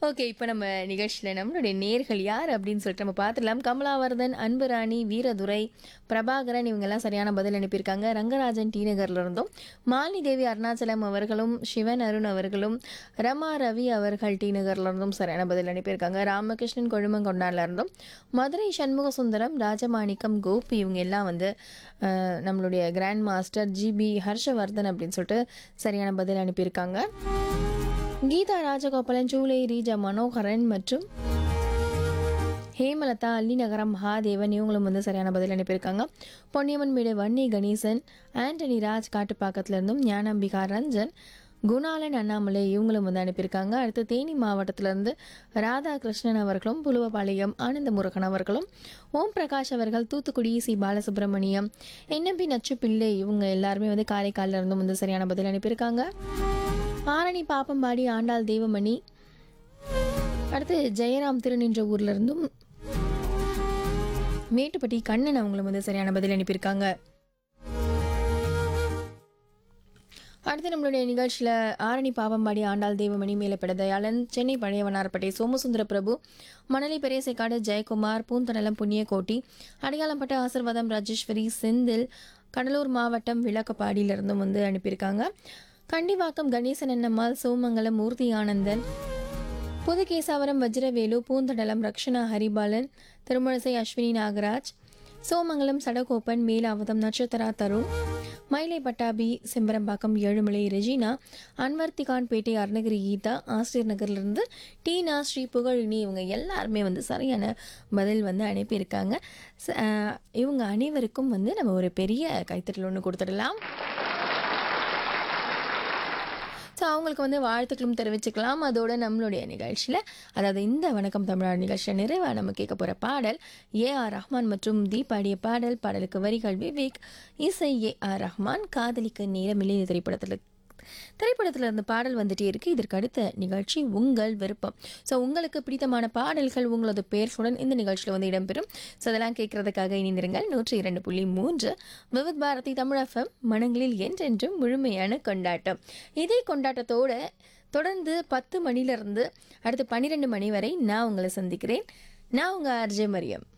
okay இப்போ நம்ம நிகழ்ச்சியில் நம்மளுடைய நேர்கள் யார் அப்படின்னு சொல்லிட்டு நம்ம பார்த்துடலாம் கமலாவர்தன் அன்புராணி வீரதுரை பிரபாகரன் இவங்கெல்லாம் சரியான பதில் அனுப்பியிருக்காங்க ரங்கராஜன் டி நகர்ல இருந்தும் மாலினி தேவி அருணாச்சலம் அவர்களும் சிவன் அருண் அவர்களும் ரமா ரவி அவர்கள் டி நகர்ல இருந்தும் சரியான பதில் அனுப்பியிருக்காங்க ராமகிருஷ்ணன் கொழுமங்கொண்டான்ல இருந்தும் மதுரை சண்முக சுந்தரம் ராஜமாணிக்கம் கோபி இவங்க எல்லாம் வந்து அஹ், நம்மளுடைய கிராண்ட் மாஸ்டர் ஜிபி ஹர்ஷவர்தன் அப்படின்னு சொல்லிட்டு சரியான பதில் அனுப்பியிருக்காங்க கீதா ராஜகோபாலன் சூலை ரீஜா மனோகரன் மற்றும் ஹேமலதா அல்லிநகரம் மகாதேவன் இவங்களும் வந்து சரியான பதில் அனுப்பியிருக்காங்க பொன்னியம்மன் மேடு வன்னி கணேசன் ஆண்டனி ராஜ் காட்டுப்பாக்கத்துல இருந்தும் ஞானம்பிகா ரஞ்சன் குணாலன் அண்ணாமலை இவங்களும் வந்து அனுப்பியிருக்காங்க அடுத்து தேனி மாவட்டத்திலிருந்து ராதாகிருஷ்ணன் அவர்களும் புலுவபாளையம் ஆனந்த முருகன் அவர்களும் ஓம் பிரகாஷ் அவர்கள் தூத்துக்குடி சி பாலசுப்ரமணியம் என்எம்பி நச்சு பிள்ளை இவங்க எல்லாருமே வந்து காரைக்காலில் இருந்தும் வந்து சரியான பதில் அனுப்பியிருக்காங்க ஆரணி பாப்பம்பாடி ஆண்டாள் தெய்வமணி அடுத்து ஜெயராம் திருநின்ற ஊர்ல இருந்தும் மேட்டுப்பட்டி கண்ணன் அவங்களும் வந்து சரியான பதில் அனுப்பியிருக்காங்க அடுத்து நம்மளுடைய நிகழ்ச்சியில் ஆரணி பாவம்பாடி ஆண்டாள் தெய்வமணி மேலப்பட தயாளன் சென்னை பழையவனார்பேட்டை சோமசுந்தர பிரபு மணலி பெரியசைக்காடு ஜெயக்குமார் பூந்தனலம் புண்ணியகோட்டி அடையாளம்பட்ட ஆசிர்வாதம் ராஜேஸ்வரி செந்தில் கடலூர் மாவட்டம் விளக்கப்பாடியிலிருந்தும் வந்து அனுப்பியிருக்காங்க கண்டிவாக்கம் கணேசன் அண்ணம்மாள் சோமங்கலம் மூர்த்தி ஆனந்தன் புதுகேசாவரம் வஜ்ரவேலு பூந்தடலம் ரக்ஷனா ஹரிபாலன் திருமழிசை அஸ்வினி நாகராஜ் சோமங்கலம் சடகோப்பன் மேலாவதம் நட்சத்திரா தருண் மயிலை பட்டாபி செம்பரம்பாக்கம் ஏழுமலை ரெஜினா அன்வர்த்திகான்பேட்டை அருணகிரி கீதா ஆசிரியர் நகர்லேருந்து டீனா ஸ்ரீ புகழினி இவங்க எல்லாருமே வந்து சரியான பதில் வந்து அனுப்பியிருக்காங்க ச- அஹ் இவங்க அனைவருக்கும் வந்து நம்ம ஒரு பெரிய கைத்தட்டல் ஒன்று கொடுத்துடலாம் ஸோ அவங்களுக்கு வந்து வாழ்த்துக்களும் தெரிவிச்சுக்கலாம் அதோட நம்மளுடைய நிகழ்ச்சியில் அதாவது இந்த வணக்கம் தமிழ்நாடு நிகழ்ச்சியில் நிறைவாக நம்ம கேட்க போகிற பாடல் ஏ ஆர் ரஹ்மான் மற்றும் தீப் பாடிய பாடல் பாடலுக்கு வரிகள் விவேக் இசை ஏ ஆர் ரஹ்மான் காதலிக்க நேரமில்லை இந்த திரைப்படத்தில் திரைப்படத்தில் இருந்த பாடல் வந்துட்டே இருக்கு இதற்கு அடுத்த நிகழ்ச்சி உங்கள் விருப்பம் ஸோ உங்களுக்கு பிடித்தமான பாடல்கள் உங்களது பெயர்களுடன் இந்த நிகழ்ச்சியில் வந்து இடம்பெறும் ஸோ அதெல்லாம் கேட்கறதுக்காக இணைந்திருங்கள் நூற்றி இரண்டு புள்ளி மூன்று விவித் பாரதி தமிழ் எஃப்எம் மனங்களில் என்றென்றும் முழுமையான கொண்டாட்டம் இதே கொண்டாட்டத்தோட தொடர்ந்து பத்து மணிலிருந்து அடுத்து பன்னிரெண்டு மணி வரை நான் உங்களை சந்திக்கிறேன் நான் உங்கள் ஆர்ஜே மரியம்